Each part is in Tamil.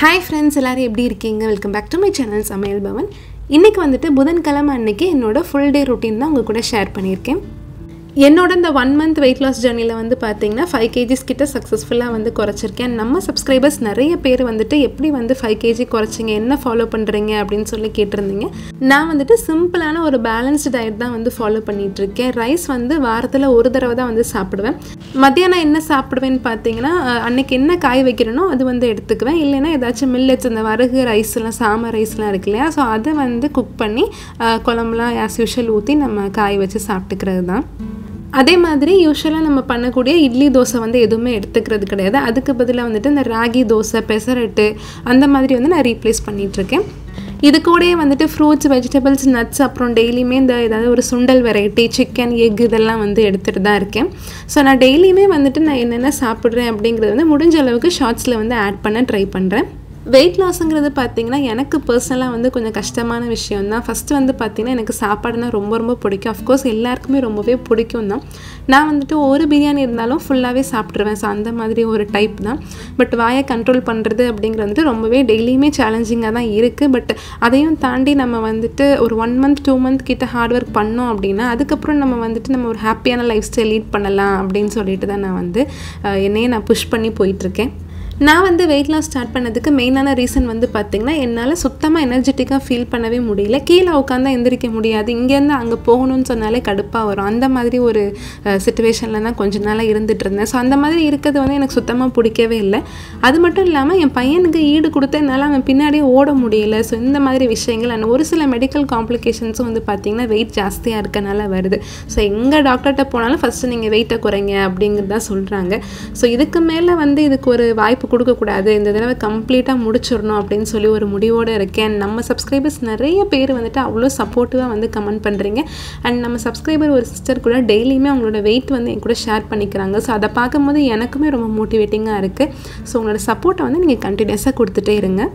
ஹாய் ஃப்ரெண்ட்ஸ் எல்லோரும் எப்படி இருக்கீங்க welcome back to my channel சமையல் பவன் இன்றைக்கி வந்துட்டு புதன்கிழமை அன்னைக்கு என்னோட ஃபுல் டே ரொட்டீன் தான் உங்கள் கூட ஷேர் பண்ணியிருக்கேன் என்னோட இந்த ஒன் மந்த் வெயிட் லாஸ் ஜர்னியில் வந்து பார்த்தீங்கன்னா ஃபைவ் கேஜிஸ் கிட்ட சக்ஸஸ்ஃபுல்லாக வந்து குறைச்சிருக்கேன் நம்ம சப்ஸ்கிரைபர்ஸ் நிறைய பேர் வந்துட்டு எப்படி வந்து ஃபைவ் கேஜி குறைச்சிங்க என்ன ஃபாலோ பண்ணுறீங்க அப்படின்னு சொல்லி கேட்டிருந்தீங்க நான் வந்துட்டு சிம்பிளான ஒரு பேலன்ஸ்டு டயட் தான் வந்து ஃபாலோ பண்ணிட்டு இருக்கேன் ரைஸ் வந்து வாரத்தில் ஒரு தடவை தான் வந்து சாப்பிடுவேன் மத்தியானம் என்ன சாப்பிடுவேன்னு பார்த்தீங்கன்னா அஹ், அன்னைக்கு என்ன காய் வைக்கிறேனோ அது வந்து எடுத்துக்குவேன் இல்லைன்னா ஏதாச்சும் மில்லட்ஸ் இந்த வரகு ரைஸ்லாம் சாம ரைஸ்லாம் இருக்கு இல்லையா ஸோ அதை வந்து குக் பண்ணி அஹ், குழம்புலாம் ஆஸ் யூஷுவல் ஊற்றி நம்ம காய் வச்சு சாப்பிட்டுக்கிறது தான் அதே மாதிரி யூஸ்வலாக நம்ம பண்ணக்கூடிய இட்லி தோசை வந்து எதுவுமே எடுத்துக்கிறது கிடையாது அதுக்கு பதிலாக வந்துட்டு இந்த ராகி தோசை பெசரட்டு அந்த மாதிரி வந்து நான் ரீப்ளேஸ் பண்ணிகிட்ருக்கேன் இது கூடயே வந்துட்டு ஃப்ரூட்ஸ் வெஜிடபிள்ஸ் நட்ஸ் அப்புறம் டெய்லியுமே இந்த ஏதாவது ஒரு சுண்டல் வெரைட்டி சிக்கன் எக் இதெல்லாம் வந்து எடுத்துகிட்டு தான் இருக்கேன் ஸோ நான் டெய்லியுமே வந்துட்டு நான் என்னென்ன சாப்பிட்றேன் அப்படிங்கிறது வந்து முடிஞ்ச அளவுக்கு ஷார்ட்ஸில் வந்து ஆட் பண்ண ட்ரை பண்ணுறேன் வெயிட் லாஸுங்கிறது பார்த்தீங்கன்னா எனக்கு பர்சனலாக வந்து கொஞ்சம் கஷ்டமான விஷயம் தான் ஃபஸ்ட்டு வந்து பார்த்தீங்கன்னா எனக்கு சாப்பாடுனா ரொம்ப ரொம்ப பிடிக்கும் அஃப்கோர்ஸ் எல்லாருக்குமே ரொம்பவே பிடிக்கும் தான் நான் வந்துட்டு ஒரு பிரியாணி இருந்தாலும் ஃபுல்லாகவே சாப்பிட்ருவேன் ஸோ அந்த மாதிரி ஒரு டைப் தான் பட் வாயை கண்ட்ரோல் பண்ணுறது அப்படிங்கிறது வந்துட்டு ரொம்பவே டெய்லியுமே சேலஞ்சிங்காக தான் இருக்குது பட் அதையும் தாண்டி நம்ம வந்துட்டு ஒரு ஒன் மந்த் டூ மந்த் கிட்ட ஹார்ட் ஒர்க் பண்ணோம் அப்படின்னா அதுக்கப்புறம் நம்ம வந்துட்டு நம்ம ஒரு ஹாப்பியான லைஃப் ஸ்டைல் லீட் பண்ணலாம் அப்படின்னு சொல்லிட்டு தான் நான் வந்து அஹ், என்னையே நான் புஷ் பண்ணி போயிட்டுருக்கேன் நான் வந்து வெயிட் லாஸ் ஸ்டார்ட் பண்ணதுக்கு மெயினான ரீசன் வந்து பார்த்திங்கன்னா என்னால் சுத்தமாக எனர்ஜெட்டிக்காக ஃபீல் பண்ணவே முடியல கீழே உட்காந்தா எந்திரிக்க முடியாது இங்கேருந்து அங்கே போகணும்னு சொன்னாலே கடுப்பாக வரும் அந்த மாதிரி ஒரு சுச்சுவேஷனில் தான் கொஞ்ச நாளாக இருந்துட்டு இருந்தேன் ஸோ அந்த மாதிரி இருக்கிறது வந்து எனக்கு சுத்தமாக பிடிக்கவே இல்லை அது மட்டும் இல்லாமல் என் பையனுக்கு ஈடு கொடுத்து என்னால் அவன் பின்னாடியே ஓட முடியல ஸோ இந்த மாதிரி விஷயங்கள் அண்ட் ஒரு சில மெடிக்கல் காம்ப்ளிகேஷன்ஸும் வந்து பார்த்திங்கன்னா வெயிட் ஜாஸ்தியாக இருக்கனால வருது ஸோ எங்கள் டாக்டர்கிட்ட போனாலும் ஃபஸ்ட்டு நீங்கள் வெயிட்டை குறைங்க அப்படிங்கிறது தான் சொல்கிறாங்க ஸோ இதுக்கு மேலே வந்து இதுக்கு ஒரு வாய்ப்பு கொடுக்கக்கூடாது இந்த தடவை கம்ப்ளீட்டாக முடிச்சிடணும் அப்படின்னு சொல்லி ஒரு முடிவோடு இருக்கேன் நம்ம சப்ஸ்கிரைபர்ஸ் நிறைய பேர் வந்துட்டு அவ்வளோ சப்போர்ட்டிவாக வந்து கமெண்ட் பண்ணுறீங்க அண்ட் நம்ம சப்ஸ்கிரைபர் ஒரு சிஸ்டர் கூட டெய்லியுமே அவங்களோட வெயிட் வந்து என் கூட ஷேர் பண்ணிக்கிறாங்க ஸோ அதை பார்க்கும்போது எனக்குமே ரொம்ப மோட்டிவேட்டிங்காக இருக்குது ஸோ உங்களோட சப்போர்ட்டை வந்து நீங்கள் கண்டினியூஸாக கொடுத்துட்டே இருங்க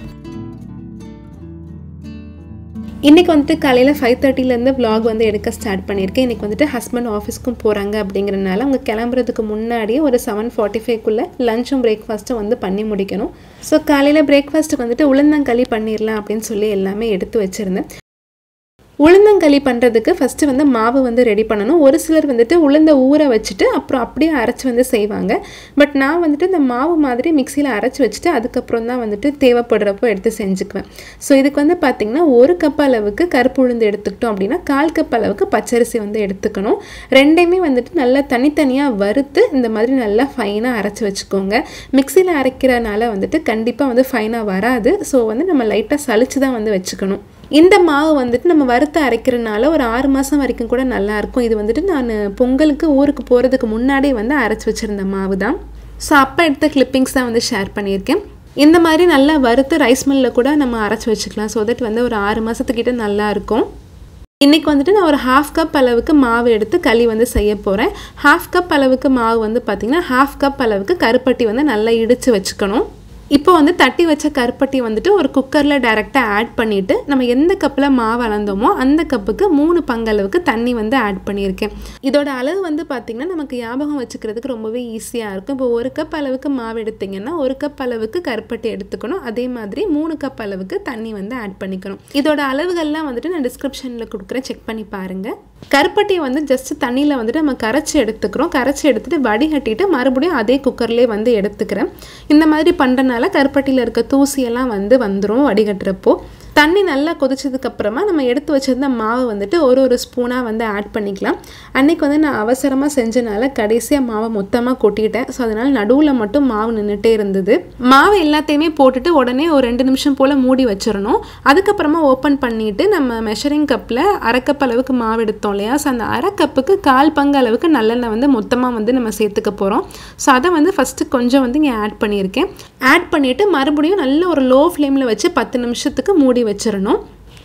இன்றைக்கி வந்துட்டு காலையில் ஃபைவ் தேர்ட்டிலேருந்து vlog வந்து எடுக்க ஸ்டார்ட் பண்ணியிருக்கேன் இன்றைக்கி வந்துட்டு ஹஸ்பண்ட் ஆஃபீஸ்க்கும் போகிறாங்க அப்படிங்கிறனால அவங்க கிளம்புறதுக்கு முன்னாடியே ஒரு செவன் ஃபார்ட்டி ஃபைவ்க்குள்ளே லஞ்சும் பிரேக்ஃபாஸ்ட்டும் வந்து பண்ணி முடிக்கணும் ஸோ காலையில் பிரேக்ஃபாஸ்ட்டுக்கு வந்துட்டு உளுந்தங்களி பண்ணிடலாம் அப்படின்னு சொல்லி எல்லாமே எடுத்து வச்சுருந்தேன் உளுந்தங்களி பண்ணுறதுக்கு ஃபஸ்ட்டு வந்து மாவு வந்து ரெடி பண்ணணும் ஒரு சிலர் வந்துட்டு உளுந்த ஊற வச்சுட்டு அப்புறம் அப்படியே அரைச்சி வந்து செய்வாங்க பட் நான் வந்துட்டு இந்த மாவு மாதிரி மிக்சியில் அரைச்சி வச்சுட்டு அதுக்கப்புறம் தான் வந்துட்டு தேவைப்படுறப்போ எடுத்து செஞ்சுக்குவேன் ஸோ இதுக்கு வந்து பார்த்திங்கன்னா ஒரு கப் அளவுக்கு கருப்பு உளுந்து எடுத்துக்கிட்டோம் அப்படின்னா கால் கப் அளவுக்கு பச்சரிசி வந்து எடுத்துக்கணும் ரெண்டையுமே வந்துட்டு நல்லா தனித்தனியாக வறுத்து இந்த மாதிரி நல்லா ஃபைனாக அரைச்சி வச்சுக்கோங்க மிக்சியில் அரைக்கிறனால வந்துட்டு கண்டிப்பாக வந்து ஃபைனாக வராது ஸோ வந்து நம்ம லைட்டாக சலிச்சு தான் வந்து வச்சுக்கணும் இந்த மாவு வந்துட்டு நம்ம வறுத்து அரைக்கிறனால ஒரு ஆறு மாதம் வரைக்கும் கூட நல்லா இருக்கும் இது வந்துட்டு நான் பொங்கலுக்கு ஊருக்கு போகிறதுக்கு முன்னாடியே வந்து அரைச்சி வச்சுருந்த மாவு தான் ஸோ அப்போ எடுத்த கிளிப்பிங்ஸ் தான் வந்து ஷேர் பண்ணியிருக்கேன் இந்த மாதிரி நல்லா வறுத்து ரைஸ் மில்லில் கூட நம்ம அரைச்சி வச்சுக்கலாம் ஸோ தட் வந்து ஒரு ஆறு மாதத்துக்கிட்ட நல்லா இருக்கும் இன்றைக்கி வந்துட்டு நான் ஒரு ஹாஃப் கப் அளவுக்கு மாவு எடுத்து களி வந்து செய்ய போகிறேன் ஹாஃப் கப் அளவுக்கு மாவு வந்து பார்த்திங்கன்னா ஹாஃப் கப் அளவுக்கு கருப்பட்டி வந்து நல்லா இடித்து வச்சுக்கணும் இப்போ வந்து தட்டி வச்ச கருப்பட்டி வந்துட்டு ஒரு குக்கரில் டைரெக்டாக ஆட் பண்ணிவிட்டு நம்ம எந்த கப்பில் மாவு அளந்தோமோ அந்த கப்புக்கு மூணு பங்களவுக்கு தண்ணி வந்து ஆட் பண்ணியிருக்கேன் இதோட அளவு வந்து பார்த்திங்கன்னா நமக்கு ஞாபகம் வச்சுக்கிறதுக்கு ரொம்பவே ஈஸியாக இருக்கும் இப்போ ஒரு கப் அளவுக்கு மாவு எடுத்திங்கன்னா ஒரு கப் அளவுக்கு கருப்பட்டி எடுத்துக்கணும் அதே மாதிரி மூணு கப் அளவுக்கு தண்ணி வந்து ஆட் பண்ணிக்கணும் இதோட அளவுகள்லாம் வந்துட்டு நான் டிஸ்கிரிப்ஷனில் கொடுக்குறேன் செக் பண்ணி பாருங்கள் கருப்பட்டியை வந்து ஜஸ்ட் தண்ணியில் வந்துட்டு நம்ம கரைச்சி எடுத்துக்கிறோம் கரைச்சி எடுத்துட்டு வடிகட்டிட்டு மறுபடியும் அதே குக்கர்லேயே வந்து எடுத்துக்கிறேன் இந்த மாதிரி பண்ணுறனால கருப்பட்டியில் இருக்க தூசியெல்லாம் வந்து வந்துடும் வடிகட்டுறப்போ தண்ணி நல்லா கொதிச்சதுக்கு அப்புறமா நம்ம எடுத்து வச்சிருந்த மாவை வந்துட்டு ஒரு ஒரு ஸ்பூனாக வந்து ஆட் பண்ணிக்கலாம் அன்னைக்கு வந்து நான் அவசரமாக செஞ்சனால கடைசியாக மாவை மொத்தமாக கொட்டிட்டேன் ஸோ அதனால் நடுவில் மட்டும் மாவு நின்றுட்டே இருந்தது மாவு எல்லாத்தையுமே போட்டுட்டு உடனே ஒரு ரெண்டு நிமிஷம் போல் மூடி வச்சிடணும் அதுக்கப்புறமா ஓப்பன் பண்ணிவிட்டு நம்ம மெஷரிங் கப்பில் அரை கப் அளவுக்கு மாவு எடுத்தோம் இல்லையா ஸோ அந்த அரை கப்புக்கு கால் பங்கு அளவுக்கு நல்லெண்ணெய் வந்து மொத்தமாக வந்து நம்ம சேர்த்துக்க போகிறோம் ஸோ அதை வந்து ஃபஸ்ட்டு கொஞ்சம் வந்து இங்கே ஆட் பண்ணியிருக்கேன் ஆட் பண்ணிவிட்டு மறுபடியும் நல்ல ஒரு லோ ஃப்ளேமில் வச்சு பத்து நிமிஷத்துக்கு மூடி வச்சிடணும்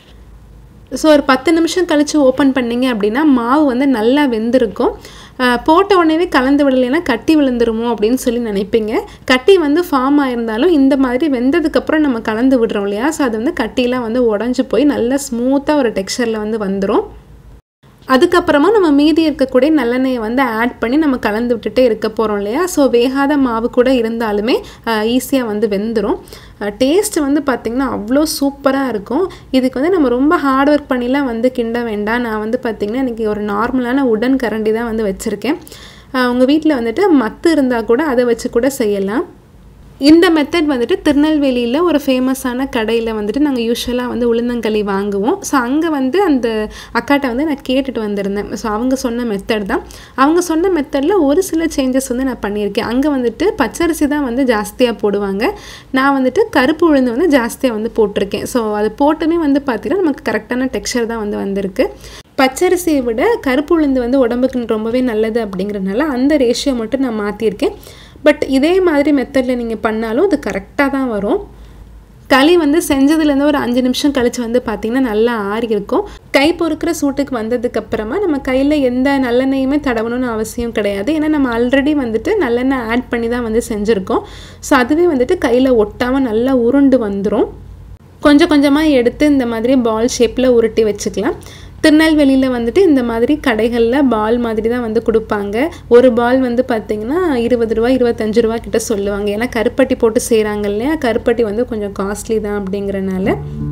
ஸோ ஒரு பத்து நிமிஷம் கழித்து ஓப்பன் பண்ணிங்க அப்படின்னா மாவு வந்து நல்லா வெந்திருக்கும் அஹ் போட்ட உடனே கலந்து விடலைன்னா கட்டி விழுந்துருமோ அப்படின்னு சொல்லி நினைப்பீங்க கட்டி வந்து ஃபார்ம் ஆயிருந்தாலும் இந்த மாதிரி வெந்ததுக்கப்புறம் நம்ம கலந்து விடுறோம் இல்லையா ஸோ அது வந்து கட்டிலாம் வந்து உடஞ்சி போய் நல்லா ஸ்மூத்தாக ஒரு டெக்ஸ்சரில் வந்து வந்துடும் அதுக்கப்புறமா நம்ம மீதி இருக்கக்கூடிய நல்லெண்ணெயை வந்து ஆட் பண்ணி நம்ம கலந்து விட்டுட்டே இருக்க போகிறோம் இல்லையா ஸோ வேகாத மாவு கூட இருந்தாலுமே ஈஸியாக வந்து வெந்துடும் டேஸ்ட் வந்து பார்த்திங்கன்னா அவ்வளோ சூப்பராக இருக்கும் இதுக்கு வந்து நம்ம ரொம்ப ஹார்ட் ஒர்க் பண்ணிலாம் வந்து கிண்ட வேண்டாம் நான் வந்து பார்த்திங்கன்னா இன்றைக்கி ஒரு நார்மலான உடன் கரண்டி தான் வந்து வச்சுருக்கேன் உங்கள் வீட்டில் வந்துட்டு மத்து இருந்தால் கூட அதை வச்சு கூட செய்யலாம் இந்த மெத்தட் வந்துட்டு திருநெல்வேலியில் ஒரு ஃபேமஸான கடையில் வந்துட்டு நாங்கள் யூஸ்வலாக வந்து உளுந்தங்களி வாங்குவோம் ஸோ அங்கே வந்து அந்த அக்காட்ட வந்து நான் கேட்டுட்டு வந்திருந்தேன் ஸோ அவங்க சொன்ன மெத்தட் தான் அவங்க சொன்ன மெத்தடில் ஒரு சில சேஞ்சஸ் வந்து நான் பண்ணியிருக்கேன் அங்கே வந்துட்டு பச்சரிசி தான் வந்து ஜாஸ்தியாக போடுவாங்க நான் வந்துட்டு கருப்பு உளுந்து வந்து ஜாஸ்தியாக வந்து போட்டிருக்கேன் ஸோ அது போட்டுமே வந்து பார்த்திங்கன்னா நமக்கு கரெக்டான டெக்ஸ்சர் தான் வந்து வந்திருக்கு பச்சரிசியை விட கருப்பு உளுந்து வந்து உடம்புக்கு ரொம்பவே நல்லது அப்படிங்கிறனால அந்த ரேஷியோ மட்டும் நான் மாற்றிருக்கேன் பட் இதே மாதிரி மெத்தடில் நீங்கள் பண்ணாலும் அது கரெக்டாக தான் வரும் களி வந்து செஞ்சதுலேருந்து ஒரு அஞ்சு நிமிஷம் கழித்து வந்து பார்த்திங்கன்னா நல்லா ஆறி இருக்கும் கை பொறுக்கிற சூட்டுக்கு வந்ததுக்கப்புறமா நம்ம கையில் எந்த நல்லெண்ணெயுமே தடவணும்னு அவசியம் கிடையாது ஏன்னா நம்ம ஆல்ரெடி வந்துட்டு நல்லெண்ணெய் ஆட் பண்ணி தான் வந்து செஞ்சுருக்கோம் ஸோ அதுவே வந்துட்டு கையில் ஒட்டாமல் நல்லா உருண்டு வந்துடும் கொஞ்சம் கொஞ்சமாக எடுத்து இந்த மாதிரி பால் ஷேப்பில் உருட்டி வச்சுக்கலாம் திருநெல்வேலியில் வந்துட்டு இந்த மாதிரி கடைகளில் பால் மாதிரி தான் வந்து கொடுப்பாங்க ஒரு பால் வந்து பார்த்திங்கன்னா இருபது ரூபா இருபத்தஞ்சு ரூபா கிட்ட சொல்லுவாங்க ஏன்னா கருப்பட்டி போட்டு செய்கிறாங்க இல்லையா கருப்பட்டி வந்து கொஞ்சம் காஸ்ட்லி தான் அப்படிங்கிறனால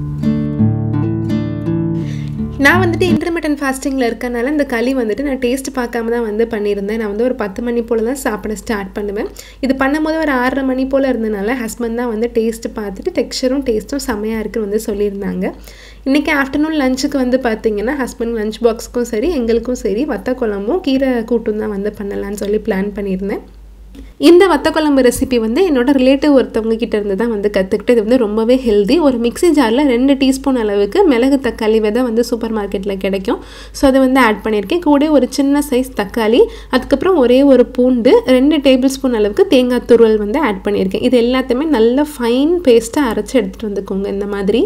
நான் வந்துட்டு இன்டர்மீடியன் ஃபாஸ்டிங்கில் இருக்கனால இந்த களி வந்துட்டு நான் டேஸ்ட் பார்க்காம தான் வந்து பண்ணியிருந்தேன் நான் வந்து ஒரு பத்து மணி போல் தான் சாப்பிட ஸ்டார்ட் பண்ணுவேன் இது பண்ணும்போது ஒரு ஆறரை மணி போல் இருந்தனால ஹஸ்பண்ட் தான் வந்து டேஸ்ட் பார்த்துட்டு டெக்ஸ்சரும் டேஸ்ட்டும் செம்மையாக இருக்குன்னு வந்து சொல்லியிருந்தாங்க இன்றைக்கி ஆஃப்டர்நூன் லஞ்சுக்கு வந்து பார்த்திங்கன்னா ஹஸ்பண்ட் லஞ்ச் பாக்ஸுக்கும் சரி எங்களுக்கும் சரி வத்த குழம்பும் கீரை கூட்டும் தான் வந்து பண்ணலான்னு சொல்லி பிளான் பண்ணியிருந்தேன் இந்த வத்த குழம்பு ரெசிபி வந்து என்னோட ரிலேட்டிவ் ஒருத்தவங்க கிட்ட இருந்து தான் வந்து கற்றுக்கிட்டு இது வந்து ரொம்பவே ஹெல்தி ஒரு மிக்சி ஜாரில் ரெண்டு டீஸ்பூன் அளவுக்கு மிளகு தக்காளி விதை வந்து சூப்பர் மார்க்கெட்டில் கிடைக்கும் ஸோ அதை வந்து ஆட் பண்ணியிருக்கேன் கூட ஒரு சின்ன சைஸ் தக்காளி அதுக்கப்புறம் ஒரே ஒரு பூண்டு ரெண்டு டேபிள் ஸ்பூன் அளவுக்கு தேங்காய் துருவல் வந்து ஆட் பண்ணியிருக்கேன் இது எல்லாத்தையுமே நல்ல ஃபைன் பேஸ்ட்டாக அரைச்சி எடுத்துகிட்டு வந்துக்கோங்க இந்த மாதிரி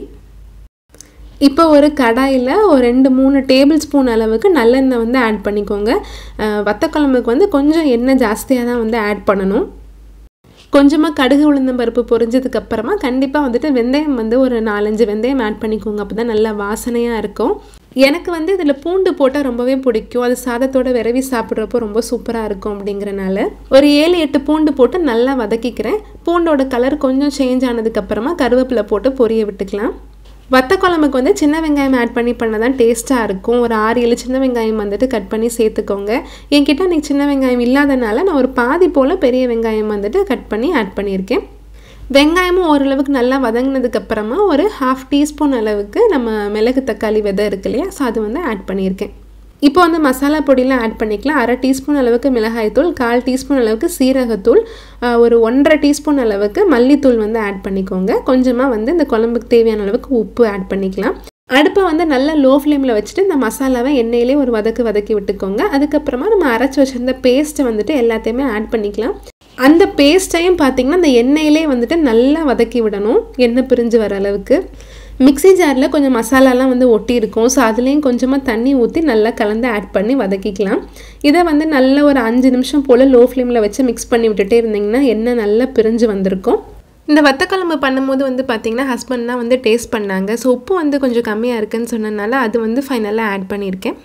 இப்போ ஒரு கடாயில் ஒரு ரெண்டு மூணு டேபிள் ஸ்பூன் அளவுக்கு நல்லெண்ணெய் வந்து ஆட் பண்ணிக்கோங்க வத்தக்குழம்புக்கு வந்து கொஞ்சம் எண்ணெய் ஜாஸ்தியாக தான் வந்து ஆட் பண்ணணும் கொஞ்சமாக கடுகு உளுந்தம் பருப்பு பொரிஞ்சதுக்கு அப்புறமா கண்டிப்பாக வந்துட்டு வெந்தயம் வந்து ஒரு நாலஞ்சு வெந்தயம் ஆட் பண்ணிக்கோங்க அப்போ தான் நல்லா வாசனையாக இருக்கும் எனக்கு வந்து இதில் பூண்டு போட்டால் ரொம்பவே பிடிக்கும் அது சாதத்தோட விரவி சாப்பிட்றப்போ ரொம்ப சூப்பராக இருக்கும் அப்படிங்கிறனால ஒரு ஏழு எட்டு பூண்டு போட்டு நல்லா வதக்கிக்கிறேன் பூண்டோட கலர் கொஞ்சம் சேஞ்ச் ஆனதுக்கப்புறமா கருவேப்பிலை போட்டு பொரிய விட்டுக்கலாம் வத்த குழம்புக்கு வந்து சின்ன வெங்காயம் ஆட் பண்ணி பண்ணால் தான் டேஸ்ட்டாக இருக்கும் ஒரு ஆறு ஏழு சின்ன வெங்காயம் வந்துட்டு கட் பண்ணி சேர்த்துக்கோங்க என்கிட்ட அன்றைக்கி சின்ன வெங்காயம் இல்லாதனால நான் ஒரு பாதி போல் பெரிய வெங்காயம் வந்துட்டு கட் பண்ணி ஆட் பண்ணியிருக்கேன் வெங்காயமும் ஓரளவுக்கு நல்லா வதங்கினதுக்கப்புறமா ஒரு ஹாஃப் டீஸ்பூன் அளவுக்கு நம்ம மிளகு தக்காளி விதை இருக்கு இல்லையா ஸோ அது வந்து ஆட் பண்ணியிருக்கேன் இப்போ வந்து மசாலா பொடியெலாம் ஆட் பண்ணிக்கலாம் அரை டீஸ்பூன் அளவுக்கு மிளகாய்த்தூள் கால் டீஸ்பூன் அளவுக்கு சீரகத்தூள் ஒரு ஒன்றரை டீஸ்பூன் அளவுக்கு மல்லித்தூள் வந்து ஆட் பண்ணிக்கோங்க கொஞ்சமாக வந்து இந்த குழம்புக்கு தேவையான அளவுக்கு உப்பு ஆட் பண்ணிக்கலாம் அடுப்பை வந்து நல்லா லோ ஃப்ளேமில் வச்சுட்டு இந்த மசாலாவை எண்ணெயிலே ஒரு வதக்கு வதக்கி விட்டுக்கோங்க அதுக்கப்புறமா நம்ம அரைச்சி வச்சிருந்த பேஸ்ட்டை வந்துட்டு எல்லாத்தையுமே ஆட் பண்ணிக்கலாம் அந்த பேஸ்ட்டையும் பார்த்திங்கன்னா அந்த எண்ணெயிலே வந்துட்டு நல்லா வதக்கி விடணும் எண்ணெய் பிரிஞ்சு வர அளவுக்கு மிக்சி ஜாரில் கொஞ்சம் மசாலாலாம் வந்து ஒட்டியிருக்கும் ஸோ அதுலேயும் கொஞ்சமாக தண்ணி ஊற்றி நல்லா கலந்து ஆட் பண்ணி வதக்கிக்கலாம் இதை வந்து நல்ல ஒரு அஞ்சு நிமிஷம் போல் லோ ஃப்ளேமில் வச்சு மிக்ஸ் பண்ணி விட்டுட்டே இருந்திங்கன்னா எண்ணெய் நல்லா பிரிஞ்சு வந்திருக்கும் இந்த வத்தக்குழம்பு பண்ணும்போது வந்து பார்த்திங்கன்னா ஹஸ்பண்ட் தான் வந்து டேஸ்ட் பண்ணாங்க ஸோ உப்பு வந்து கொஞ்சம் கம்மியாக இருக்குன்னு சொன்னனால அது வந்து ஃபைனலாக ஆட் பண்ணியிருக்கேன்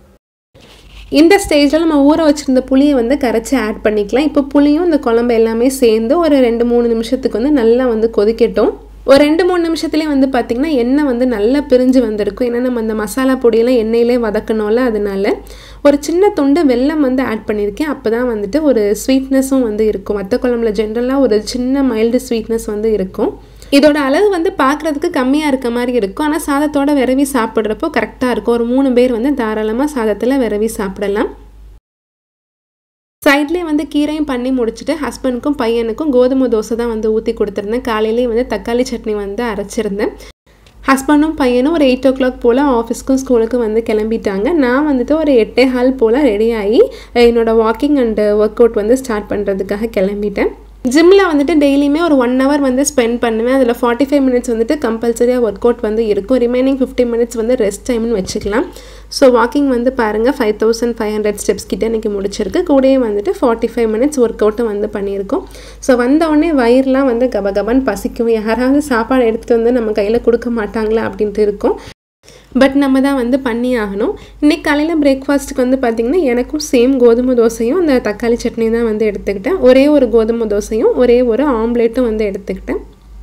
இந்த ஸ்டேஜில் நம்ம ஊற வச்சுருந்த புளியை வந்து கரைச்சி ஆட் பண்ணிக்கலாம் இப்போ புளியும் இந்த குழம்பு எல்லாமே சேர்ந்து ஒரு ரெண்டு மூணு நிமிஷத்துக்கு வந்து நல்லா வந்து கொதிக்கட்டும் ஒரு ரெண்டு மூணு நிமிஷத்துலேயே வந்து பார்த்திங்கன்னா எண்ணெய் வந்து நல்லா பிரிஞ்சு வந்திருக்கும் ஏன்னா நம்ம அந்த மசாலா பொடியெல்லாம் எண்ணெயிலே வதக்கணும்ல அதனால ஒரு சின்ன துண்டு வெல்லம் வந்து ஆட் பண்ணியிருக்கேன் அப்போ தான் வந்துட்டு ஒரு ஸ்வீட்னஸும் வந்து இருக்கும் வத்த குழம்புல ஜென்ரலாக ஒரு சின்ன மைல்டு ஸ்வீட்னஸ் வந்து இருக்கும் இதோட அளவு வந்து பார்க்குறதுக்கு கம்மியாக இருக்க மாதிரி இருக்கும் ஆனால் சாதத்தோட விரவி சாப்பிட்றப்போ கரெக்டாக இருக்கும் ஒரு மூணு பேர் வந்து தாராளமாக சாதத்தில் விரவி சாப்பிடலாம் சைட்லேயே வந்து கீரையும் பண்ணி முடிச்சுட்டு ஹஸ்பண்டுக்கும் பையனுக்கும் கோதுமை தோசை தான் வந்து ஊற்றி கொடுத்துருந்தேன் காலையிலேயே வந்து தக்காளி சட்னி வந்து அரைச்சிருந்தேன் ஹஸ்பண்டும் பையனும் ஒரு எயிட் ஓ கிளாக் போல் ஆஃபீஸ்க்கும் ஸ்கூலுக்கும் வந்து கிளம்பிட்டாங்க நான் வந்துட்டு ஒரு எட்டே ஹால் போல் ரெடி ஆகி என்னோடய வாக்கிங் அண்ட் ஒர்க் அவுட் வந்து ஸ்டார்ட் பண்ணுறதுக்காக கிளம்பிட்டேன் ஜிம்மில் வந்துட்டு டெய்லியுமே ஒரு ஒன் ஹவர் வந்து ஸ்பெண்ட் பண்ணுவேன் அதில் ஃபார்ட்டி ஃபைவ் மினிட்ஸ் வந்துட்டு கம்பல்சரியாக ஒர்க் அவுட் வந்து இருக்கும் ரிமைனிங் ஃபிஃப்டி மினிட்ஸ் வந்து ரெஸ்ட் டைம்னு வச்சுக்கலாம் ஸோ வாக்கிங் வந்து பாருங்கள் five thousand five hundred steps கிட்டே இன்றைக்கி முடிச்சிருக்கு கூடயே வந்துட்டு ஃபார்ட்டி ஃபைவ் மினிட்ஸ் ஒர்க் அவுட்டும் வந்து பண்ணியிருக்கோம் ஸோ வந்தவுடனே வயிறுலாம் வந்து கபகபன்னு பசிக்கும் யாராவது சாப்பாடு எடுத்துகிட்டு வந்து நம்ம கையில் கொடுக்க மாட்டாங்களா அப்படின்ட்டு இருக்கும் பட் நம்ம தான் வந்து பண்ணி ஆகணும் இன்றைக்கி காலையில் பிரேக்ஃபாஸ்ட்டுக்கு வந்து பார்த்திங்கன்னா எனக்கும் சேம் கோதுமை தோசையும் அந்த தக்காளி சட்னி தான் வந்து எடுத்துக்கிட்டேன் ஒரே ஒரு கோதுமை தோசையும் ஒரே ஒரு ஆம்லேட்டும் வந்து எடுத்துக்கிட்டேன்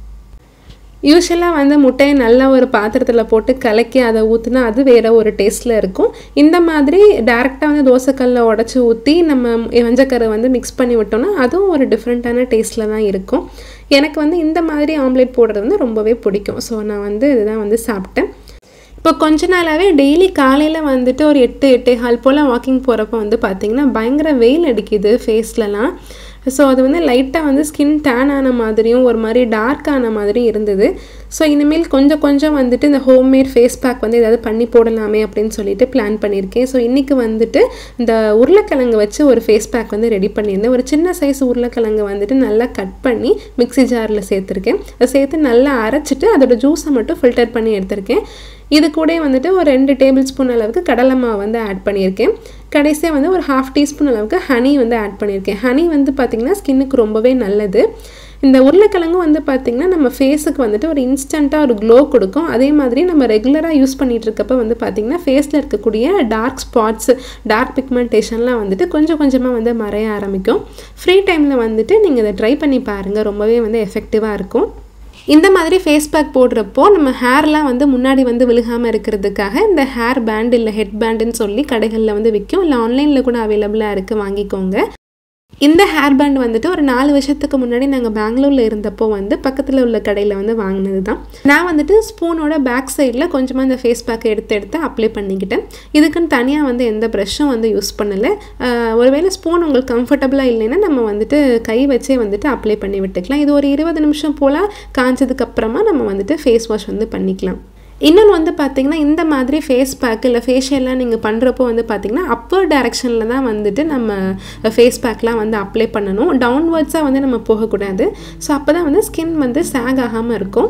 யூஸ்வலாக வந்து முட்டையை நல்லா ஒரு பாத்திரத்தில் போட்டு கலக்கி அதை ஊற்றினா அது வேறு ஒரு டேஸ்ட்டில் இருக்கும் இந்த மாதிரி டேரெக்டாக வந்து தோசைக்கல்லில் உடச்சி ஊற்றி நம்ம மஞ்சக்கரை வந்து மிக்ஸ் பண்ணி விட்டோம்னா அதுவும் ஒரு டிஃப்ரெண்ட்டான டேஸ்ட்டில் தான் இருக்கும் எனக்கு வந்து இந்த மாதிரி ஆம்லேட் போடுறது வந்து ரொம்பவே பிடிக்கும் ஸோ நான் வந்து இதுதான் வந்து சாப்பிட்டேன் இப்போ கொஞ்ச நாளாகவே டெய்லி காலையில் வந்துட்டு ஒரு எட்டு எட்டே ஹால் போல் வாக்கிங் போகிறப்ப வந்து பார்த்திங்கன்னா பயங்கர வெயில் அடிக்குது ஃபேஸ்லலாம் ஸோ அது வந்து லைட்டாக வந்து ஸ்கின் டேன் ஆன மாதிரியும் ஒரு மாதிரி டார்க் ஆன மாதிரி இருந்தது ஸோ இனிமேல் கொஞ்சம் கொஞ்சம் வந்துட்டு இந்த ஹோம்மேட் ஃபேஸ் பேக் வந்து ஏதாவது பண்ணி போடலாமே அப்படின்னு சொல்லிட்டு பிளான் பண்ணியிருக்கேன் ஸோ இன்றைக்கி வந்துட்டு இந்த உருளைக்கிழங்கு வச்சு ஒரு ஃபேஸ் பேக் வந்து ரெடி பண்ணியிருந்தேன் ஒரு சின்ன சைஸ் உருளைக்கிழங்கு வந்துட்டு நல்லா கட் பண்ணி மிக்ஸி ஜாரில் சேர்த்துருக்கேன் அதை சேர்த்து நல்லா அரைச்சிட்டு அதோட ஜூஸை மட்டும் ஃபில்டர் பண்ணி எடுத்திருக்கேன் இது கூட வந்துட்டு ஒரு ரெண்டு டேபிள் ஸ்பூன் அளவுக்கு கடலை மாவு வந்து ஆட் பண்ணியிருக்கேன் கடைசியாக வந்து ஒரு ஹாஃப் டீஸ்பூன் அளவுக்கு ஹனி வந்து ஆட் பண்ணியிருக்கேன் ஹனி வந்து பார்த்திங்கன்னா ஸ்கின்னுக்கு ரொம்பவே நல்லது இந்த உருளைக்கிழங்கும் வந்து பார்த்திங்கன்னா நம்ம ஃபேஸுக்கு வந்துட்டு ஒரு இன்ஸ்டண்ட்டாக ஒரு க்ளோ கொடுக்கும் அதே மாதிரி நம்ம ரெகுலராக யூஸ் பண்ணிகிட்டு இருக்கப்போ வந்து பார்த்திங்கன்னா ஃபேஸில் இருக்கக்கூடிய டார்க் ஸ்பாட்ஸ் டார்க் பிக்மெண்டேஷன்லாம் வந்துட்டு கொஞ்சம் கொஞ்சமாக வந்து மறைய ஆரம்பிக்கும் ஃப்ரீ டைமில் வந்துட்டு நீங்கள் இதை ட்ரை பண்ணி பாருங்கள் ரொம்பவே வந்து எஃபெக்டிவாக இருக்கும் இந்த மாதிரி ஃபேஸ் பேக் போடுறப்போ நம்ம ஹேர்லாம் வந்து முன்னாடி வந்து விழுகாமல் இருக்கிறதுக்காக இந்த ஹேர் பேண்ட் இல்லை ஹெட் பேண்டுன்னு சொல்லி கடைகளில் வந்து விற்கும் இல்லை ஆன்லைனில் கூட அவைலபிளாக இருக்குது வாங்கிக்கோங்க இந்த ஹேர் பேண்ட் வந்துட்டு ஒரு நாலு வருஷத்துக்கு முன்னாடி நாங்கள் பெங்களூரில் இருந்தப்போ வந்து பக்கத்தில் உள்ள கடையில் வந்து வாங்கினது தான் நான் வந்துட்டு ஸ்பூனோட பேக் சைடில் கொஞ்சமாக இந்த ஃபேஸ் பேக்கை எடுத்து எடுத்து அப்ளை பண்ணிக்கிட்டேன் இதுக்குன்னு தனியாக வந்து எந்த ப்ரெஷ்ஷும் வந்து யூஸ் பண்ணலை ஒருவேளை ஸ்பூன் உங்களுக்கு கம்ஃபர்டபுளாக இல்லைன்னா நம்ம வந்துட்டு கை வச்சே வந்துட்டு அப்ளை பண்ணி விட்டுக்கலாம் இது ஒரு இருபது நிமிஷம் போல் காஞ்சதுக்கப்புறமா நம்ம வந்துட்டு ஃபேஸ் வாஷ் வந்து பண்ணிக்கலாம் இன்னொன்று வந்து பார்த்திங்கன்னா இந்த மாதிரி ஃபேஸ் பேக் இல்லை ஃபேஷியல்லாம் நீங்கள் பண்ணுறப்போ வந்து பார்த்திங்கன்னா அப்பர் டைரெக்ஷனில் தான் வந்துட்டு நம்ம ஃபேஸ் பேக்லாம் வந்து அப்ளை பண்ணணும் டவுன்வர்ட்ஸாக வந்து நம்ம போகக்கூடாது ஸோ அப்போ தான் வந்து ஸ்கின் வந்து சேக் ஆகாமல் இருக்கும்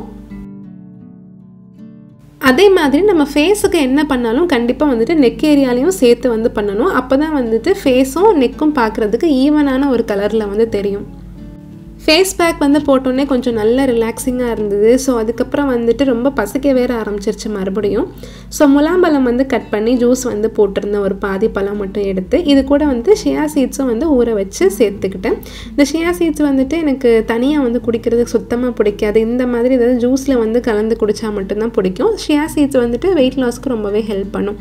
அதே மாதிரி நம்ம ஃபேஸுக்கு என்ன பண்ணாலும் கண்டிப்பாக வந்துட்டு நெக் ஏரியாலையும் சேர்த்து வந்து பண்ணணும் அப்போ தான் வந்துட்டு ஃபேஸும் நெக்கும் பார்க்குறதுக்கு ஈவனான ஒரு கலரில் வந்து தெரியும் ஃபேஸ் பேக் வந்து போட்டோன்னே கொஞ்சம் நல்ல ரிலாக்ஸிங்காக இருந்தது ஸோ அதுக்கப்புறம் வந்துட்டு ரொம்ப பசிக்க வேற ஆரம்பிச்சிருச்சு மறுபடியும் ஸோ முலாம்பழம் வந்து கட் பண்ணி ஜூஸ் வந்து போட்டிருந்தேன் ஒரு பாதி பழம் மட்டும் எடுத்து இது கூட வந்து ஷியா சீட்ஸும் வந்து ஊற வச்சு சேர்த்துக்கிட்டேன் இந்த ஷியா சீட்ஸ் வந்துட்டு எனக்கு தனியாக வந்து குடிக்கிறதுக்கு சுத்தமாக பிடிக்காது இந்த மாதிரி ஏதாவது ஜூஸில் வந்து கலந்து குடித்தா மட்டும்தான் பிடிக்கும் ஷியா சீட்ஸ் வந்துட்டு வெயிட் லாஸ்க்கு ரொம்பவே ஹெல்ப் பண்ணும்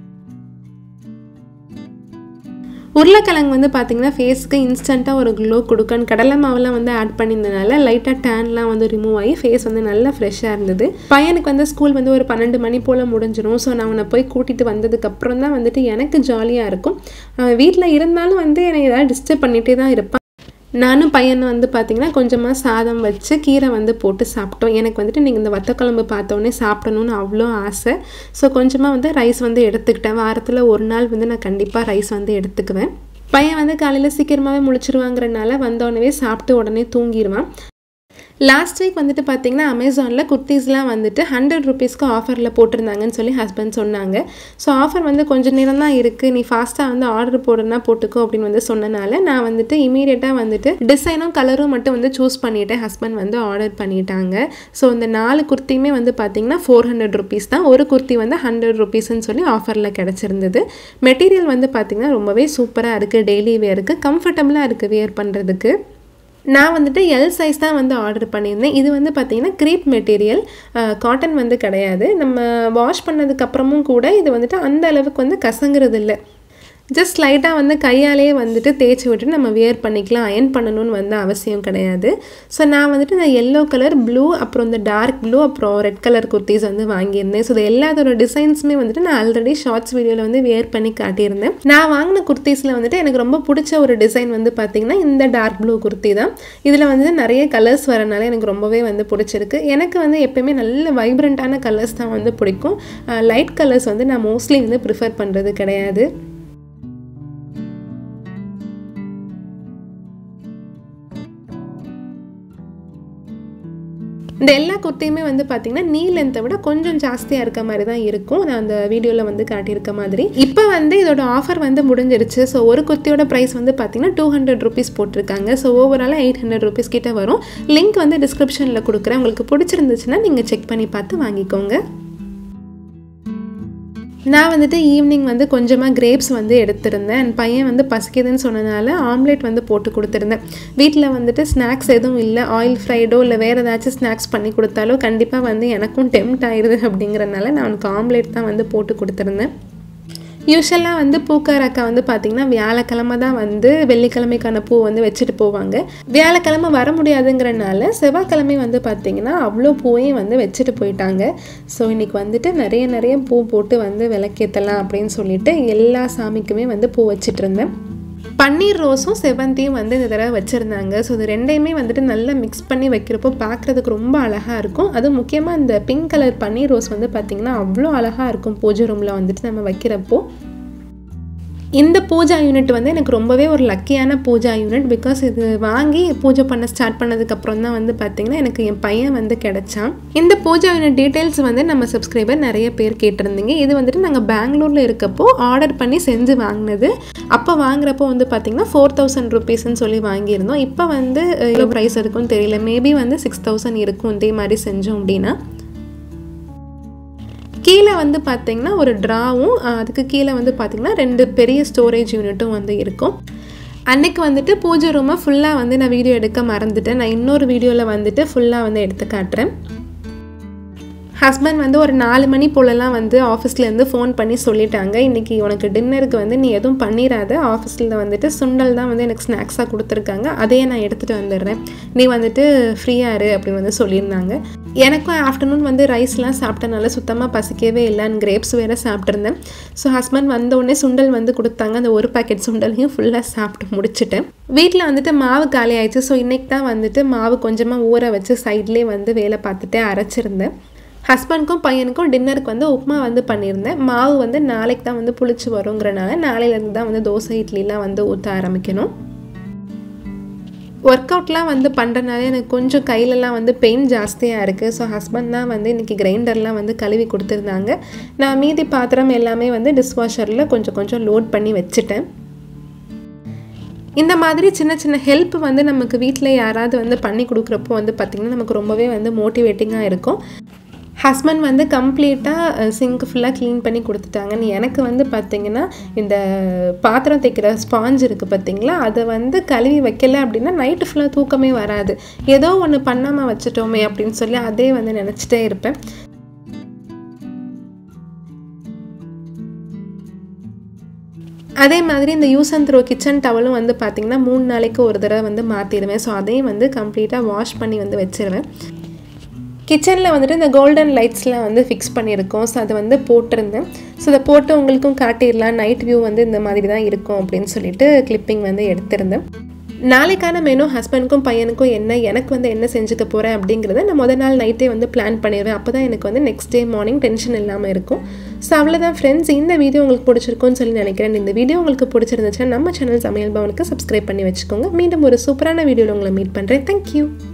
உருளைக்கிழங்கு வந்து பார்த்திங்கன்னா ஃபேஸ்க்கு இன்ஸ்டண்ட்டாக ஒரு க்ளோ கொடுக்கன்னு கடலை மாவுலாம் வந்து ஆட் பண்ணியிருந்தனால லைட்டாக டேன்லாம் வந்து ரிமூவ் ஆகி ஃபேஸ் வந்து நல்லா ஃப்ரெஷ்ஷாக இருந்தது பையனுக்கு வந்து ஸ்கூல் வந்து ஒரு பன்னெண்டு மணி போல் முடிஞ்சிடும் ஸோ நான் அவனை போய் கூட்டிகிட்டு வந்ததுக்கப்புறம் தான் வந்துட்டு எனக்கு ஜாலியாக இருக்கும் வீட்டில் இருந்தாலும் வந்து என்னை ஏதாவது டிஸ்டர்ப் பண்ணிகிட்டே தான் இருப்பான் நானும் பையனை வந்து பார்த்திங்கன்னா கொஞ்சமாக சாதம் வச்சு கீரை வந்து போட்டு சாப்பிட்டோம் எனக்கு வந்துட்டு நீங்கள் இந்த வத்தக்குழம்பு பார்த்தோன்னே சாப்பிடணும்னு அவ்வளோ ஆசை ஸோ கொஞ்சமாக வந்து ரைஸ் வந்து எடுத்துக்கிட்டேன் வாரத்தில் ஒரு நாள் வந்து நான் கண்டிப்பாக ரைஸ் வந்து எடுத்துக்குவேன் பையன் வந்து காலையில் சீக்கிரமாகவே முழிச்சிருவாங்கிறனால வந்தோடனே சாப்பிட்டு உடனே தூங்கிடுவான் லாஸ்ட் வீக் வந்துட்டு பார்த்தீங்கன்னா அமேசானில் குர்த்திஸ்லாம் வந்துட்டு ஹண்ட்ரட் ருபீஸ்க்கு ஆஃபரில் போட்டிருந்தாங்கன்னு சொல்லி ஹஸ்பண்ட் சொன்னாங்க ஸோ ஆஃபர் வந்து கொஞ்சம் நேரம் தான் இருக்குது நீ ஃபாஸ்ட்டாக வந்து ஆர்டர் போடுனா போட்டுக்கோ அப்படின்னு வந்து சொன்னனால நான் வந்துட்டு இமீடியட்டாக வந்துட்டு டிசைனும் கலரும் மட்டும் வந்து சூஸ் பண்ணிவிட்டேன் ஹஸ்பண்ட் வந்து ஆர்டர் பண்ணிட்டாங்க ஸோ இந்த நாலு குர்த்தியுமே வந்து பார்த்தீங்கன்னா ஃபோர் ஹண்ட்ரட் ருபீஸ் தான் ஒரு குர்த்தி வந்து ஹண்ட்ரட் ருபீஸ்ன்னு சொல்லி ஆஃபரில் கிடச்சிருந்தது மெட்டீரியல் வந்து பார்த்திங்கன்னா ரொம்பவே சூப்பராக இருக்குது டெய்லி வேருக்கு கம்ஃபர்டபுளாக இருக்குது வியர் பண்ணுறதுக்கு நான் வந்துட்டு எல் சைஸ் தான் வந்து ஆர்டர் பண்ணியிருந்தேன் இது வந்து பார்த்திங்கன்னா க்ரீப் மெட்டீரியல் காட்டன் வந்து கிடையாது நம்ம வாஷ் பண்ணதுக்கப்புறமும் கூட இது வந்துட்டு அந்த அளவுக்கு வந்து கசங்குறது இல்லை ஜஸ்ட் லைட்டாக வந்து கையாலேயே வந்துட்டு தேய்ச்சி விட்டு நம்ம வியர் பண்ணிக்கலாம் அயன் பண்ணணும்னு வந்து அவசியம் கிடையாது ஸோ நான் வந்துட்டு இந்த எல்லோ கலர் ப்ளூ அப்புறம் இந்த டார்க் ப்ளூ அப்புறம் ரெட் கலர் குர்த்திஸ் வந்து வாங்கியிருந்தேன் ஸோ இது எல்லாத்தோட டிசைன்ஸுமே வந்துட்டு நான் ஆல்ரெடி ஷார்ட்ஸ் வீடியோவில் வந்து வியர் பண்ணி காட்டியிருந்தேன் நான் வாங்கின குர்த்திஸில் வந்துட்டு எனக்கு ரொம்ப பிடிச்ச ஒரு டிசைன் வந்து பார்த்திங்கன்னா இந்த டார்க் ப்ளூ குர்த்தி தான் இதில் வந்து நிறைய கலர்ஸ் வரனால எனக்கு ரொம்பவே வந்து பிடிச்சிருக்கு எனக்கு வந்து எப்பயுமே நல்ல வைப்ரண்ட்டான கலர்ஸ் தான் வந்து பிடிக்கும் லைட் கலர்ஸ் வந்து நான் மோஸ்ட்லி வந்து ப்ரிஃபர் பண்ணுறது கிடையாது இந்த எல்லா குர்த்தியுமே வந்து பார்த்திங்கன்னா நீ லென்த்தை விட கொஞ்சம் ஜாஸ்தியாக இருக்க மாதிரி தான் இருக்கும் நான் அந்த வீடியோவில் வந்து காட்டியிருக்க மாதிரி இப்போ வந்து இதோட ஆஃபர் வந்து முடிஞ்சிருச்சு ஸோ ஒரு குர்த்தியோட ப்ரைஸ் வந்து பார்த்திங்கன்னா டூ ஹண்ட்ரட் ருபீஸ் போட்டிருக்காங்க ஸோ ஓவராலாக எயிட் ஹண்ட்ரட் ருபீஸ் கிட்ட வரும் லிங்க் வந்து டிஸ்கிரிப்ஷனில் கொடுக்குறேன் உங்களுக்கு பிடிச்சிருந்துச்சுன்னா நீங்கள் செக் பண்ணி பார்த்து வாங்கிக்கோங்க நான் வந்துட்டு ஈவினிங் வந்து கொஞ்சமாக கிரேப்ஸ் வந்து எடுத்திருந்தேன் என் பையன் வந்து பசிக்குதுன்னு சொன்னனால ஆம்லேட் வந்து போட்டு கொடுத்துருந்தேன் வீட்டில் வந்துட்டு ஸ்நாக்ஸ் எதுவும் இல்லை ஆயில் ஃப்ரைடோ இல்லை வேறு ஏதாச்சும் ஸ்நாக்ஸ் பண்ணி கொடுத்தாலோ கண்டிப்பாக வந்து எனக்கும் டெம்ட் ஆயிடுது அப்படிங்கிறனால நான் அவனுக்கு ஆம்லேட் தான் வந்து போட்டு கொடுத்துருந்தேன் யூஸ்வலாக வந்து பூக்கார அக்கா வந்து பார்த்திங்கன்னா வியாழக்கிழமை தான் வந்து வெள்ளிக்கிழமைக்கான பூ வந்து வச்சுட்டு போவாங்க வியாழக்கிழமை வர முடியாதுங்கிறனால செவ்வாய்க்கிழமை வந்து பார்த்திங்கன்னா அவ்வளோ பூவையும் வந்து வச்சுட்டு போயிட்டாங்க ஸோ இன்றைக்கி வந்துட்டு நிறைய நிறைய பூ போட்டு வந்து விளக்கேற்றலாம் அப்படின்னு சொல்லிட்டு எல்லா சாமிக்குமே வந்து பூ வச்சிட்டு இருந்தேன் பன்னீர் ரோஸும் செவந்தியும் வந்து இந்த தடவை வச்சுருந்தாங்க ஸோ இது ரெண்டையுமே வந்துட்டு நல்லா மிக்ஸ் பண்ணி வைக்கிறப்போ பார்க்குறதுக்கு ரொம்ப அழகாக இருக்கும் அதுவும் முக்கியமாக இந்த பிங்க் கலர் பன்னீர் ரோஸ் வந்து பார்த்திங்கன்னா அவ்வளோ அழகாக இருக்கும் பூஜை ரூமில் வந்துட்டு நம்ம வைக்கிறப்போ இந்த பூஜா யூனிட் வந்து எனக்கு ரொம்பவே ஒரு லக்கியான பூஜா யூனிட் பிகாஸ் இது வாங்கி பூஜை பண்ண ஸ்டார்ட் பண்ணதுக்கப்புறம் தான் வந்து பார்த்திங்கன்னா எனக்கு என் பையன் வந்து கிடச்சான் இந்த பூஜா யூனிட் டீட்டெயில்ஸ் வந்து நம்ம சப்ஸ்கிரைபர் நிறைய பேர் கேட்டிருந்தீங்க இது வந்துட்டு நாங்கள் பெங்களூரில் இருக்கப்போ ஆர்டர் பண்ணி செஞ்சு வாங்கினது அப்போ வாங்குறப்போ வந்து பார்த்திங்கன்னா ஃபோர் தௌசண்ட் ருபீஸ்ன்னு சொல்லி வாங்கியிருந்தோம் இப்போ வந்து எவ்வளோ ப்ரைஸ் இருக்கும்னு தெரியல மேபி வந்து சிக்ஸ் தௌசண்ட் இருக்கும் இதே மாதிரி செஞ்சோம் அப்படின்னா கீழே வந்து பார்த்திங்கன்னா ஒரு ட்ராவும் அதுக்கு கீழே வந்து பார்த்திங்கன்னா ரெண்டு பெரிய ஸ்டோரேஜ் யூனிட்டும் வந்து இருக்கும் அன்னைக்கு வந்துட்டு பூஜை ரூமை ஃபுல்லாக வந்து நான் வீடியோ எடுக்க மறந்துட்டேன் நான் இன்னொரு வீடியோவில் வந்துட்டு ஃபுல்லாக வந்து எடுத்து காட்டுறேன் ஹஸ்பண்ட் வந்து ஒரு நாலு மணி போலலாம் வந்து ஆஃபீஸ்லேருந்து ஃபோன் பண்ணி சொல்லிட்டாங்க இன்றைக்கி உனக்கு டின்னருக்கு வந்து நீ எதுவும் பண்ணிடாத ஆஃபீஸில் வந்துட்டு சுண்டல் தான் வந்து எனக்கு ஸ்நாக்ஸாக கொடுத்துருக்காங்க அதையே நான் எடுத்துகிட்டு வந்துடுறேன் நீ வந்துட்டு ஃப்ரீயாக இரு அப்படின்னு வந்து சொல்லியிருந்தாங்க எனக்கும் ஆஃப்டர்நூன் வந்து ரைஸ்லாம் சாப்பிட்டனால சுத்தமாக பசிக்கவே இல்லைன்னு கிரேப்ஸ் வேறு சாப்பிட்ருந்தேன் ஸோ ஹஸ்பண்ட் வந்த உடனே சுண்டல் வந்து கொடுத்தாங்க அந்த ஒரு பாக்கெட் சுண்டலையும் ஃபுல்லாக சாப்பிட்டு முடிச்சிட்டேன் வீட்டில் வந்துட்டு மாவு காலி ஆயிடுச்சு ஸோ இன்றைக்கி தான் வந்துட்டு மாவு கொஞ்சமாக ஊற வச்சு சைட்லேயே வந்து வேலை பார்த்துட்டு அரைச்சிருந்தேன் ஹஸ்பண்ட்க்கும் பையனுக்கும் டின்னருக்கு வந்து உப்புமா வந்து பண்ணியிருந்தேன் மாவு வந்து நாளைக்கு தான் வந்து புளிச்சு வருங்கிறனால நாளையிலேருந்து தான் வந்து தோசை இட்லிலாம் வந்து ஊற்ற ஆரம்பிக்கணும் ஒர்க் அவுட்லாம் வந்து பண்ணுறனால எனக்கு கொஞ்சம் கையிலலாம் வந்து பெயின் ஜாஸ்தியாக இருக்குது ஸோ ஹஸ்பண்ட் தான் வந்து இன்றைக்கி கிரைண்டர்லாம் வந்து கழுவி கொடுத்துருந்தாங்க நான் மீதி பாத்திரம் எல்லாமே வந்து டிஷ்வாஷரில் கொஞ்சம் கொஞ்சம் லோட் பண்ணி வச்சுட்டேன் இந்த மாதிரி சின்ன சின்ன ஹெல்ப் வந்து நமக்கு வீட்டில் யாராவது வந்து பண்ணி கொடுக்குறப்போ வந்து பார்த்திங்கன்னா நமக்கு ரொம்பவே வந்து மோட்டிவேட்டிங்காக இருக்கும் ஹஸ்பண்ட் வந்து கம்ப்ளீட்டாக சிங்க் ஃபுல்லாக க்ளீன் பண்ணி கொடுத்துட்டாங்கன்னு எனக்கு வந்து பார்த்திங்கன்னா இந்த பாத்திரம் தைக்கிற ஸ்பாஞ்ச் இருக்குது பார்த்திங்களா அதை வந்து கழுவி வைக்கல அப்படின்னா நைட்டு ஃபுல்லாக தூக்கமே வராது ஏதோ ஒன்று பண்ணாமல் வச்சுட்டோமே அப்படின்னு சொல்லி அதே வந்து நினச்சிட்டே இருப்பேன் அதே மாதிரி இந்த யூஸ் அண்ட் த்ரோ கிச்சன் டவலும் வந்து பார்த்திங்கன்னா மூணு நாளைக்கு ஒரு தடவை வந்து மாற்றிடுவேன் ஸோ அதையும் வந்து கம்ப்ளீட்டாக வாஷ் பண்ணி வந்து வச்சிருவேன் கிச்சனில் வந்துட்டு இந்த கோல்டன் லைட்ஸ்லாம் வந்து ஃபிக்ஸ் பண்ணியிருக்கோம் ஸோ அதை வந்து போட்டிருந்தேன் ஸோ அதை போட்டு உங்களுக்கும் காட்டிடலாம் நைட் வியூ வந்து இந்த மாதிரி தான் இருக்கும் அப்படின்னு சொல்லிட்டு கிளிப்பிங் வந்து எடுத்திருந்தேன் நாளைக்கான மெனு ஹஸ்பண்டுக்கும் பையனுக்கும் என்ன எனக்கு வந்து என்ன செஞ்சுக்க போகிறேன் அப்படிங்கிறத நான் முதல் நாள் நைட்டே வந்து பிளான் பண்ணிடுவேன் அப்போ தான் எனக்கு வந்து நெக்ஸ்ட் டே மார்னிங் டென்ஷன் இல்லாமல் இருக்கும் ஸோ அவ்வளோதான் ஃப்ரெண்ட்ஸ் இந்த வீடியோ உங்களுக்கு பிடிச்சிருக்கும்னு சொல்லி நினைக்கிறேன் இந்த வீடியோ உங்களுக்கு பிடிச்சிருந்துச்சுன்னா நம்ம சேனல் சமையல் பவனுக்கு சப்ஸ்கிரைப் பண்ணி வச்சுக்கோங்க மீண்டும் ஒரு சூப்பரான வீடியோவில் உங்களை மீட் பண்ணுறேன் தேங்க்யூ